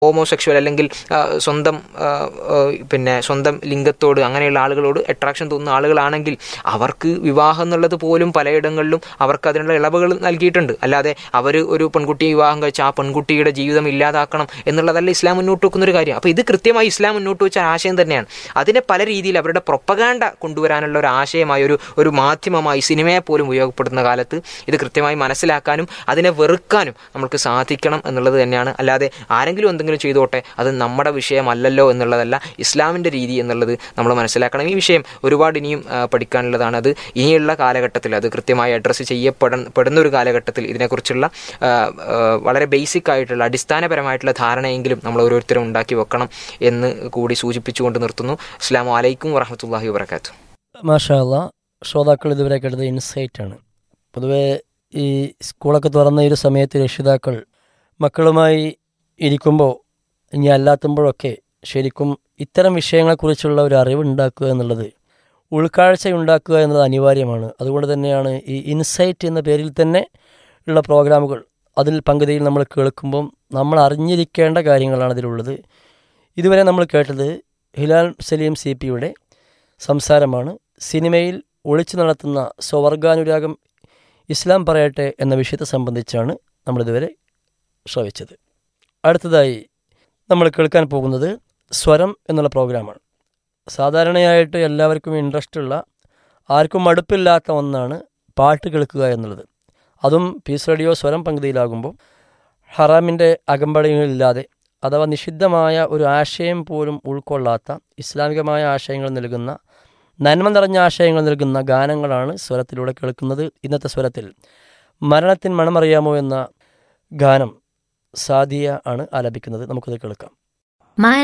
homosexual അല്ലെങ്കിൽ ആ, സ്വന്തം ആ, ആ, പിന്നെ സ്വന്തം ലിംഗത്തോട് അങ്ങനെയുള്ള ആളുകളോട് അട്രാക്ഷൻ തോന്നുന്ന ആളുകളാണെങ്കിൽ അവർക്ക് വിവാഹം എന്നുള്ളത് പോലും പലയിടങ്ങളിലും അവർക്ക് അതിനുള്ള ഇളവുകൾ നൽകിയിട്ടുണ്ട് അല്ലാതെ അവർ ഒരു പെൺകുട്ടിയെ വിവാഹം കഴിച്ച് ആ പെൺകുട്ടിയുടെ ജീവിതം ഇല്ലാതാക്കണം എന്നുള്ളതല്ല ഇസ്ലാം മുന്നോട്ട് വെക്കുന്ന ഒരു കാര്യം അപ്പോൾ ഇത് കൃത്യമായി ഇസ്ലാം മുന്നോട്ട് വെച്ച ആശയം തന്നെയാണ് അതിനെ പല രീതിയിൽ അവരുടെ പ്രൊപ്പഗാൻഡ കൊണ്ടുവരാനുള്ള ഒരു ആശയമായി ഒരു ഒരു മാധ്യമമായി സിനിമയെ പോലും ഉപയോഗപ്പെടുത്തുന്ന കാലത്ത് ഇത് കൃത്യമായി മനസ്സിലാക്കാനും അതിനെ വെറുക്കാനും നമുക്ക് സാധിക്കണം എന്നുള്ളത് തന്നെയാണ് അല്ലാതെ ആരെങ്കിലും എന്തെങ്കിലും ചെയ്തോട്ടെ അത് നമ്മുടെ വിഷയമല്ലല്ലോ എന്നുള്ളതല്ല ഇസ്ലാമിൻ്റെ രീതി എന്നുള്ളത് നമ്മൾ മനസ്സിലാക്കണം ഈ വിഷയം ഒരുപാട് ഇനിയും ആ, പഠിക്കാനുള്ളതാണ് അത് ഇനിയുള്ള കാലഘട്ടത്തിൽ അത് കൃത്യമായി അഡ്രസ്സ് ചെയ്യപ്പെട പെടുന്ന ഒരു കാലഘട്ടത്തിൽ ഇതിനെക്കുറിച്ചുള്ള ആ, ആ, വളരെ ബേസിക് ആയിട്ടുള്ള അടിസ്ഥാനപരമായിട്ടുള്ള ധാരണയെങ്കിലും നമ്മൾ ഓരോരുത്തരും ഉണ്ടാക്കി വെക്കണം എന്ന് കൂടി സൂചിപ്പിച്ചുകൊണ്ട് നിർത്തുന്നു അസ്സാം വലൈക്കും വറഹമത്തല്ലാഹി വാബർക്കാത്തു മാഷാല്ല ശ്രോതാക്കൾ ഇതുവരെ കേട്ടത് ഇൻസൈറ്റാണ് പൊതുവെ ഈ സ്കൂളൊക്കെ തുറന്ന ഈ ഒരു സമയത്ത് രക്ഷിതാക്കൾ മക്കളുമായി ഇരിക്കുമ്പോൾ ഇനി അല്ലാത്തുമ്പോഴൊക്കെ ശരിക്കും ഇത്തരം വിഷയങ്ങളെക്കുറിച്ചുള്ള ഒരു അറിവ് ഉണ്ടാക്കുക എന്നുള്ളത് ഉൾക്കാഴ്ച ഉണ്ടാക്കുക എന്നത് അനിവാര്യമാണ് അതുകൊണ്ട് തന്നെയാണ് ഈ ഇൻസൈറ്റ് എന്ന പേരിൽ തന്നെ ഉള്ള പ്രോഗ്രാമുകൾ അതിൽ പങ്കുതിയിൽ നമ്മൾ കേൾക്കുമ്പം നമ്മൾ അറിഞ്ഞിരിക്കേണ്ട കാര്യങ്ങളാണ് അതിലുള്ളത് ഇതുവരെ നമ്മൾ കേട്ടത് ഹിലാൽ സലീം സി പിയുടെ സംസാരമാണ് സിനിമയിൽ ഒളിച്ചു നടത്തുന്ന സ്വവർഗാനുരാഗം ഇസ്ലാം പറയട്ടെ എന്ന വിഷയത്തെ സംബന്ധിച്ചാണ് നമ്മളിതുവരെ ശ്രവിച്ചത് അടുത്തതായി നമ്മൾ കേൾക്കാൻ പോകുന്നത് സ്വരം എന്നുള്ള പ്രോഗ്രാമാണ് സാധാരണയായിട്ട് എല്ലാവർക്കും ഇൻട്രസ്റ്റ് ഉള്ള ആർക്കും മടുപ്പില്ലാത്ത ഒന്നാണ് പാട്ട് കേൾക്കുക എന്നുള്ളത് അതും പീസ് റേഡിയോ സ്വരം പങ്കുതിയിലാകുമ്പോൾ ഹറാമിൻ്റെ അകമ്പടികളില്ലാതെ അഥവാ നിഷിദ്ധമായ ഒരു ആശയം പോലും ഉൾക്കൊള്ളാത്ത ഇസ്ലാമികമായ ആശയങ്ങൾ നൽകുന്ന നന്മ നിറഞ്ഞ ആശയങ്ങൾ നൽകുന്ന ഗാനങ്ങളാണ് സ്വരത്തിലൂടെ കേൾക്കുന്നത് ഇന്നത്തെ സ്വരത്തിൽ മരണത്തിൻ മണമറിയാമോ എന്ന ഗാനം സാദിയ ആണ് ആലപിക്കുന്നത് നമുക്കത് കേൾക്കാം